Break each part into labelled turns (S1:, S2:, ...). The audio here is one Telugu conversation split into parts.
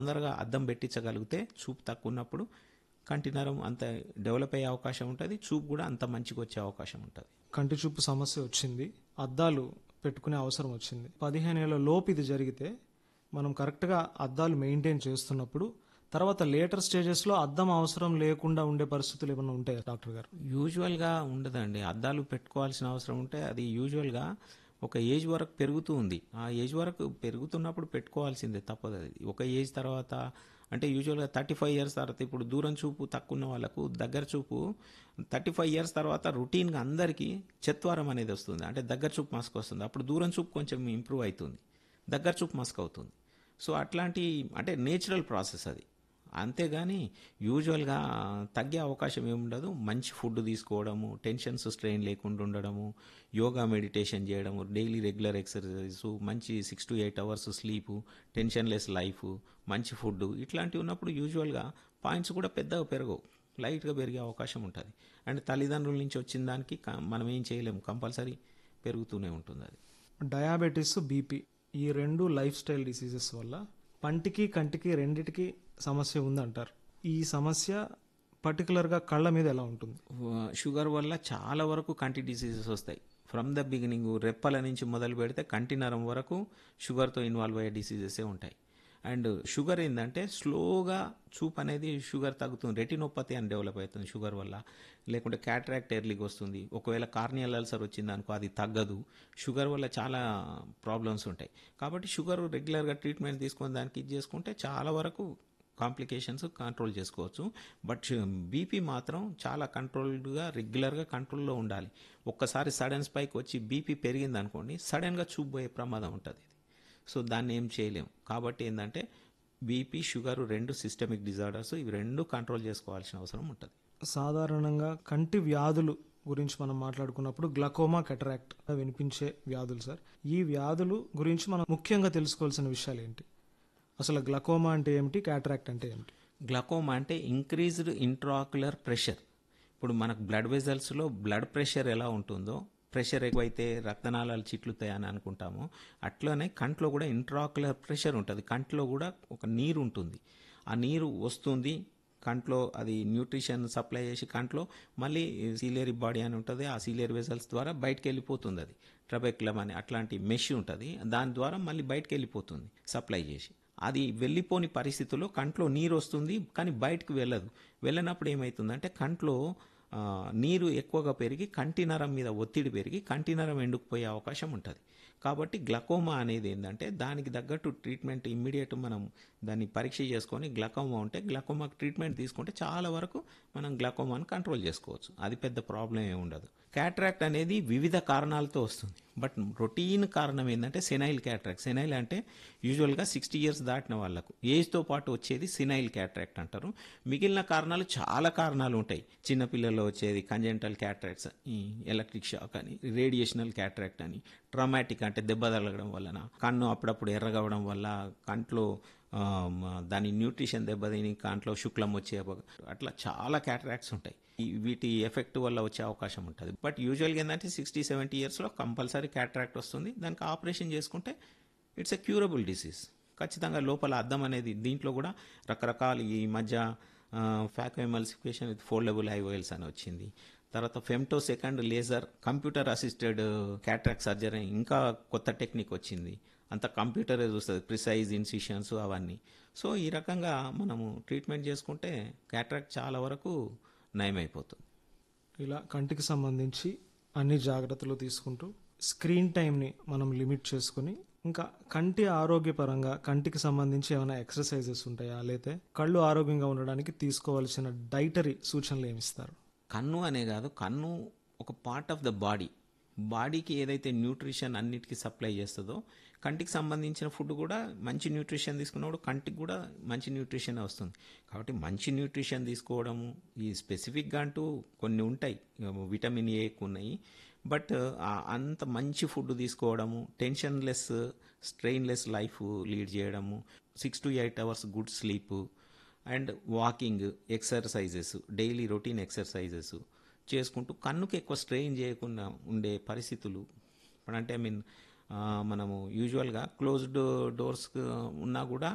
S1: తొందరగా అద్దం పెట్టించగలిగితే చూపు తక్కువ ఉన్నప్పుడు కంటి నరం అంత డెవలప్ అయ్యే అవకాశం ఉంటుంది చూపు కూడా అంత మంచిగా వచ్చే అవకాశం ఉంటుంది
S2: కంటి చూపు సమస్య వచ్చింది అద్దాలు పెట్టుకునే అవసరం వచ్చింది పదిహేను ఏళ్ళ లోపు ఇది జరిగితే మనం కరెక్ట్గా అద్దాలు మెయింటైన్ చేస్తున్నప్పుడు తర్వాత లేటర్ స్టేజెస్లో అద్దం అవసరం లేకుండా ఉండే పరిస్థితులు ఏమైనా ఉంటాయా డాక్టర్ గారు
S1: యూజువల్గా ఉండదండి అద్దాలు పెట్టుకోవాల్సిన అవసరం ఉంటే అది యూజువల్గా ఒక ఏజ్ వరకు పెరుగుతూ ఉంది ఆ ఏజ్ వరకు పెరుగుతున్నప్పుడు పెట్టుకోవాల్సిందే తప్పదు అది ఒక ఏజ్ తర్వాత అంటే యూజువల్గా థర్టీ ఫైవ్ ఇయర్స్ తర్వాత ఇప్పుడు దూరం చూపు తక్కువ ఉన్న వాళ్ళకు దగ్గర చూపు థర్టీ ఫైవ్ ఇయర్స్ తర్వాత రొటీన్గా అందరికీ చెత్వారం అనేది వస్తుంది అంటే దగ్గర చూపు మస్క్ వస్తుంది అప్పుడు దూరం చూపు కొంచెం ఇంప్రూవ్ అవుతుంది దగ్గర చూపు మస్క్ అవుతుంది సో అట్లాంటి అంటే నేచురల్ ప్రాసెస్ అది అంతేగాని యూజువల్గా తగ్గే అవకాశం ఏముండదు మంచి ఫుడ్ తీసుకోవడము టెన్షన్స్ స్ట్రెయిన్ లేకుండా ఉండడము యోగా మెడిటేషన్ చేయడము డైలీ రెగ్యులర్ ఎక్సర్సైజ్ మంచి six to eight hours sleep tensionless life మంచి ఫుడ్ ఇట్లాంటివి ఉన్నప్పుడు యూజువల్గా పాయింట్స్ కూడా పెద్దగా పెరగవు లైట్గా పెరిగే అవకాశం ఉంటుంది అండ్ తల్లిదండ్రుల నుంచి వచ్చిన దానికి క- మనం ఏం చేయలేము కంపల్సరీ పెరుగుతూనే ఉంటుంది అది
S2: డయాబెటీస్ బీపీ ఈ రెండు లైఫ్ స్టైల్ డిసీజెస్ వల్ల పంటికి కంటికి రెండిటికి సమస్య ఉందంటారు ఈ సమస్య పర్టికులర్గా కళ్ళ మీద ఎలా ఉంటుంది
S1: షుగర్ వల్ల చాలా వరకు కంటి డిసీజెస్ వస్తాయి ఫ్రమ్ ద బిగినింగ్ రెప్పల నుంచి మొదలు పెడితే కంటి నరం వరకు షుగర్తో ఇన్వాల్వ్ అయ్యే డిసీజెసే ఉంటాయి అండ్ షుగర్ ఏంటంటే స్లోగా చూపు అనేది షుగర్ తగ్గుతుంది రెటినోపతి అని డెవలప్ అవుతుంది షుగర్ వల్ల లేకుంటే క్యాట్రాక్ట్ ఎర్లీకి వస్తుంది ఒకవేళ కార్నియల్ అల్సర్ వచ్చింది అనుకో అది తగ్గదు షుగర్ వల్ల చాలా ప్రాబ్లమ్స్ ఉంటాయి కాబట్టి షుగర్ రెగ్యులర్గా ట్రీట్మెంట్ తీసుకొని దానికి ఇది చేసుకుంటే చాలా వరకు కాంప్లికేషన్స్ కంట్రోల్ చేసుకోవచ్చు బట్ బీపీ మాత్రం చాలా కంట్రోల్డ్గా రెగ్యులర్గా కంట్రోల్లో ఉండాలి ఒక్కసారి సడన్ స్పైక్ వచ్చి బీపీ పెరిగింది అనుకోండి సడన్గా చూపోయే ప్రమాదం ఉంటుంది ఇది సో దాన్ని ఏం చేయలేం కాబట్టి ఏంటంటే బీపీ షుగర్ రెండు సిస్టమిక్ డిజార్డర్స్ ఇవి రెండు కంట్రోల్ చేసుకోవాల్సిన అవసరం ఉంటుంది
S2: సాధారణంగా కంటి వ్యాధులు గురించి మనం మాట్లాడుకున్నప్పుడు గ్లకోమా కెటరాక్ట్ వినిపించే వ్యాధులు సార్ ఈ వ్యాధులు గురించి మనం ముఖ్యంగా తెలుసుకోవాల్సిన విషయాలు ఏంటి అసలు గ్లకోమా అంటే ఏమిటి క్యాటరాక్ట్ అంటే ఏమిటి
S1: గ్లకోమా అంటే ఇంక్రీజ్డ్ ఇంట్రాక్యులర్ ప్రెషర్ ఇప్పుడు మనకు బ్లడ్ వెజల్స్లో బ్లడ్ ప్రెషర్ ఎలా ఉంటుందో ప్రెషర్ ఎక్కువైతే రక్తనాళాలు చిట్లుతాయి అని అనుకుంటాము అట్లనే కంట్లో కూడా ఇంట్రాక్యులర్ ప్రెషర్ ఉంటుంది కంట్లో కూడా ఒక నీరు ఉంటుంది ఆ నీరు వస్తుంది కంట్లో అది న్యూట్రిషన్ సప్లై చేసి కంట్లో మళ్ళీ సీలియరీ బాడీ అని ఉంటుంది ఆ సీలియర్ వెజల్స్ ద్వారా బయటకు వెళ్ళిపోతుంది అది ట్రబెక్లం అని అట్లాంటి మెష్ ఉంటుంది దాని ద్వారా మళ్ళీ బయటకు వెళ్ళిపోతుంది సప్లై చేసి అది వెళ్ళిపోని పరిస్థితుల్లో కంట్లో నీరు వస్తుంది కానీ బయటకు వెళ్ళదు వెళ్ళినప్పుడు ఏమవుతుందంటే కంట్లో ఆ, నీరు ఎక్కువగా పెరిగి కంటి నరం మీద ఒత్తిడి పెరిగి కంటి నరం ఎండుకుపోయే అవకాశం ఉంటుంది కాబట్టి గ్లకోమా అనేది ఏంటంటే దానికి తగ్గట్టు ట్రీట్మెంట్ ఇమ్మీడియట్ మనం దాన్ని పరీక్ష చేసుకొని గ్లకోమా ఉంటే గ్లకోమాకి ట్రీట్మెంట్ తీసుకుంటే చాలా వరకు మనం గ్లకోమాని కంట్రోల్ చేసుకోవచ్చు అది పెద్ద ప్రాబ్లం ఏమి ఉండదు క్యాట్రాక్ట్ అనేది వివిధ కారణాలతో వస్తుంది బట్ రొటీన్ కారణం ఏంటంటే సెనైల్ క్యాట్రాక్ట్ సెనైల్ అంటే యూజువల్గా సిక్స్టీ ఇయర్స్ దాటిన వాళ్ళకు ఏజ్తో పాటు వచ్చేది సినైల్ క్యాట్రాక్ట్ అంటారు మిగిలిన కారణాలు చాలా కారణాలు ఉంటాయి చిన్నపిల్లల్లో వచ్చేది కంజెంటల్ క్యాట్రాక్ట్స్ ఈ ఎలక్ట్రిక్ షాక్ అని రేడియేషనల్ క్యాట్రాక్ట్ అని ట్రామాటిక్ అంటే దెబ్బ తగలడం వలన కన్ను అప్పుడప్పుడు ఎర్రగవడం వల్ల కంట్లో ఆ, మ- దాని న్యూట్రిషన్ దెబ్బతిని కంట్లో శుక్లం వచ్చే అవ- అట్లా చాలా క్యాటరాక్ట్స్ ఉంటాయి ఈ వీటి ఎఫెక్ట్ వల్ల వచ్చే అవకాశం ఉంటుంది బట్ యూజువల్గా ఏంటంటే సిక్స్టీ సెవెంటీ ఇయర్స్లో కంపల్సరీ క్యాటరాక్ట్ వస్తుంది దానికి ఆపరేషన్ చేసుకుంటే ఇట్స్ ఎ క్యూరబుల్ డిసీజ్ ఖచ్చితంగా లోపల అద్దం అనేది దీంట్లో కూడా రకరకాల ఈ మధ్య phacoemulsification with foldable IOLs అని వచ్చింది తర్వాత femtosecond laser computer assisted cataract surgery ఇంకా కొత్త టెక్నిక్ వచ్చింది అంత కంప్యూటరే చూస్తుంది ప్రిసైజ్ ఇన్సిషన్స్ అవన్నీ సో ఈ రకంగా మనము ట్రీట్మెంట్ చేసుకుంటే క్యాట్రాక్ట్ చాలా వరకు నయమైపోతుంది
S2: ఇలా కంటికి సంబంధించి అన్ని జాగ్రత్తలు తీసుకుంటూ స్క్రీన్ టైంని మనం లిమిట్ చేసుకుని ఇంకా కంటి ఆరోగ్యపరంగా కంటికి సంబంధించి ఏమైనా ఎక్సర్సైజెస్ ఉంటాయా లేతే కళ్ళు ఆరోగ్యంగా ఉండడానికి తీసుకోవాల్సిన డైటరీ సూచనలు ఏమిస్తారు
S1: కన్ను అనే కాదు కన్ను ఒక పార్ట్ ఆఫ్ ద బాడీ బాడీకి ఏదైతే న్యూట్రిషన్ అన్నిటికీ సప్లై చేస్తుందో కంటికి సంబంధించిన ఫుడ్ కూడా మంచి న్యూట్రిషన్ తీసుకున్నప్పుడు కంటికి కూడా మంచి న్యూట్రిషన్ వస్తుంది కాబట్టి మంచి న్యూట్రిషన్ తీసుకోవడము ఈ స్పెసిఫిక్గా అంటూ కొన్ని ఉంటాయి విటమిన్ ఏ ఉన్నాయి బట్ అంత మంచి ఫుడ్ తీసుకోవడము టెన్షన్లెస్ స్ట్రెయిన్లెస్ లైఫ్ లీడ్ చేయడము six to eight hours good sleep and walking exercises daily routine exercises చేసుకుంటూ కన్నుకి ఎక్కువ స్ట్రెయిన్ చేయకుండా ఉండే పరిస్థితులు ఇప్పుడు అంటే ఐ మీన్ మనము యూజువల్గా క్లోజ్డ్ డోర్స్ ఉన్నా కూడా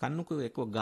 S1: కన్నుకు ఎక్కువ